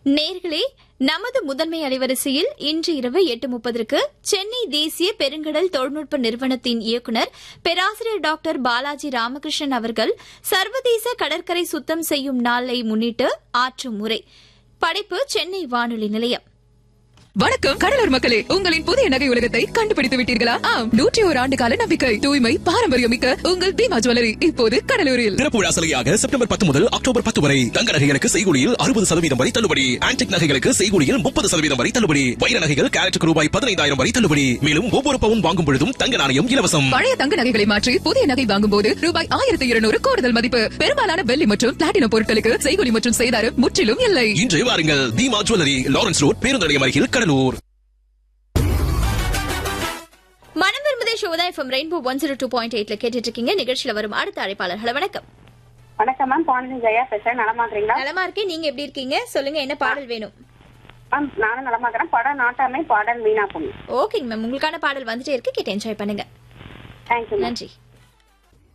நேர்களே நமது முதன்மை அலைவரிசையில் இன்று இரவு எட்டு முப்பதற்கு சென்னை தேசிய பெருங்கடல் தொழில்நுட்ப நிறுவனத்தின் இயக்குநர் பேராசிரியர் டாக்டர் பாலாஜி ராமகிருஷ்ணன் அவர்கள் சர்வதேச கடற்கரை சுத்தம் செய்யும் நாளை முன்னிட்டு ஆற்றும் உரை படைப்பு சென்னை வானொலி நிலையம் வணக்கம் கடலூர் மக்களே உங்களின் புதிய நகை உலகத்தை கண்டுபிடித்து விட்டீர்களா ஆம் நூற்றி ஒரு ஆண்டு கால நம்பிக்கை தூய்மை பாரம்பரியம் மிக்க உங்கள் பீமா ஜுவல்லரி இப்போது கடலூரில் திறப்பு விழா சலுகையாக செப்டம்பர் பத்து முதல் அக்டோபர் பத்து வரை தங்க நகைகளுக்கு செய்கூலியில் அறுபது சதவீதம் வரை தள்ளுபடி ஆன்டிக் நகைகளுக்கு செய்கூலியில் முப்பது சதவீதம் வரை தள்ளுபடி வைர நகைகள் கேரட்டுக்கு ரூபாய் பதினைந்தாயிரம் வரை தள்ளுபடி மேலும் ஒவ்வொரு பவுன் வாங்கும் பொழுதும் தங்க நாணயம் இலவசம் பழைய தங்க நகைகளை மாற்றி புதிய நகை வாங்கும் போது ரூபாய் ஆயிரத்தி இருநூறு கூடுதல் மதிப்பு பெரும்பாலான வெள்ளி மற்றும் பிளாட்டினம் பொருட்களுக்கு செய்கூலி மற்றும் செய்தாரம் முற்றிலும் இல்லை இன்று வாருங்கள் தீமா ஜுவல்லரி லாரன்ஸ் ரோட் பேருந்து நிலையம் அருகில் கடலூர் மனம் விரும்புதே ஷோதா FM Rainbow one zero two point எயிட்ல கேட்டுட்டு இருக்கீங்க நிகழ்ச்சியில வரும் அடுத்த அழைப்பாளர்களை வணக்கம் வணக்கம் மேம் பாண்டியன் ஜெயா பேசுறேன் நலமா இருக்கிறீங்களா நலமா இருக்கேன் நீங்க எப்படி இருக்கீங்க சொல்லுங்க என்ன பாடல் வேணும் மேம் நானும் நலமா இருக்கிறேன் படம் நாட்டாமை பாடல் மீனா பொண்ணு ஓகேங்க மேம் உங்களுக்கான பாடல் வந்துட்டே இருக்கு கேட்டு என்ஜாய் பண்ணுங்க தேங்க்யூ மேம் நன்றி